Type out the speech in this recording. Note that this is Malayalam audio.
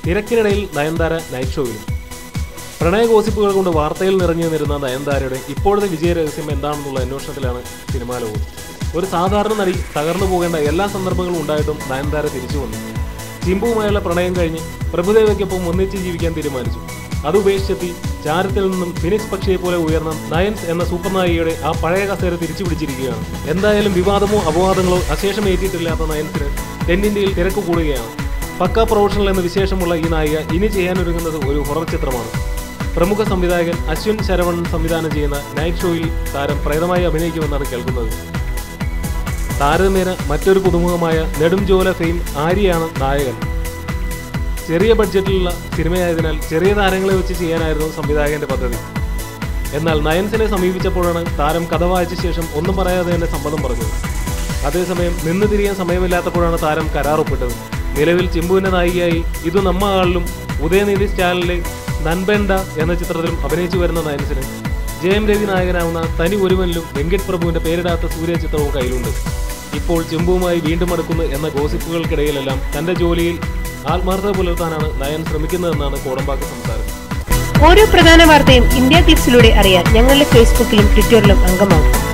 തിരക്കിനിടയിൽ നയൻതാര നൈറ്റ് ഷോയിലും പ്രണയ ഗോസിപ്പുകൾ കൊണ്ട് വാർത്തയിൽ നിറഞ്ഞു നിന്നിരുന്ന നയൻതാരയുടെ ഇപ്പോഴത്തെ വിജയ രഹസ്യം എന്താണെന്നുള്ള അന്വേഷണത്തിലാണ് സിനിമാ ലോകം ഒരു സാധാരണ നടി തകർന്നു പോകേണ്ട എല്ലാ സന്ദർഭങ്ങളും ഉണ്ടായിട്ടും നയൻതാര തിരിച്ചു വന്നു ചിമ്പുവുമായുള്ള പ്രണയം കഴിഞ്ഞ് പ്രഭുദേവയ്ക്കൊപ്പം ഒന്നിച്ച് ജീവിക്കാൻ തീരുമാനിച്ചു അത് ഉപേക്ഷിച്ചെത്തി ചാരത്തിൽ നിന്നും ഫിനിക്സ് പക്ഷിയെ പോലെ ഉയർന്ന നയൻസ് എന്ന സൂപ്പർ നായികയുടെ ആ പഴയ കസേര തിരിച്ചു പിടിച്ചിരിക്കുകയാണ് എന്തായാലും വിവാദമോ അപവാദങ്ങളോ അശേഷം ഏറ്റിട്ടില്ലാത്ത നയൻസിന് തെന്നിന്ത്യയിൽ തിരക്ക് കൂടുകയാണ് പക്ക പ്രൊഫഷണൽ എന്ന വിശേഷമുള്ള ഈ നായിക ഇനി ചെയ്യാനൊരുങ്ങുന്നത് ഒരു ഹൊറർ ചിത്രമാണ് പ്രമുഖ സംവിധായകൻ അശ്വിൻ ശരവണൻ സംവിധാനം ചെയ്യുന്ന നൈറ്റ് ഷോയിൽ താരം പ്രേതമായി അഭിനയിക്കുമെന്നാണ് കേൾക്കുന്നത് താരതമ്യേന മറ്റൊരു പുതുമുഖമായ നെടുംജോല ഫെയിം ആര്യയാണ് നായകൻ ചെറിയ ബഡ്ജറ്റിലുള്ള സിനിമയായതിനാൽ ചെറിയ താരങ്ങളെ വെച്ച് ചെയ്യാനായിരുന്നു സംവിധായകന്റെ പദ്ധതി എന്നാൽ നയൻസിനെ സമീപിച്ചപ്പോഴാണ് താരം കഥ വായിച്ച ശേഷം ഒന്നും പറയാതെ തന്നെ സമ്മതം പറഞ്ഞത് അതേസമയം നിന്ന് തിരിയാൻ സമയമില്ലാത്തപ്പോഴാണ് താരം കരാർ ഒപ്പിട്ടത് നിലവിൽ ചിമ്പുവിന്റെ നായികയായി ഇത് നമ്മ ആളിലും ഉദയനിധി ചാനലിലെ നൻബെണ്ട എന്ന ചിത്രത്തിലും അഭിനയിച്ചു വരുന്ന നയൻസിന് ജയം രവി നായകനാവുന്ന തനി ഒരുവനിലും വെങ്കട് പ്രഭുവിന്റെ പേരിടാത്ത സൂര്യ ചിത്രവും കയ്യിലുണ്ട് ഇപ്പോൾ ചിമ്പുവുമായി വീണ്ടും അടുക്കുന്നു എന്ന ഗോസിപ്പുകൾക്കിടയിലെല്ലാം തന്റെ ജോലിയിൽ ആത്മാർത്ഥത പുലർത്താനാണ് നയൻ ശ്രമിക്കുന്നതെന്നാണ് കോടമ്പാക്ക് സംസാരം ഓരോ പ്രധാന വാർത്തയും ഇന്ത്യ ക്ലിപ്സിലൂടെ അറിയാൻ ഞങ്ങളുടെ ഫേസ്ബുക്കിലും ട്വിറ്ററിലും അംഗമാകും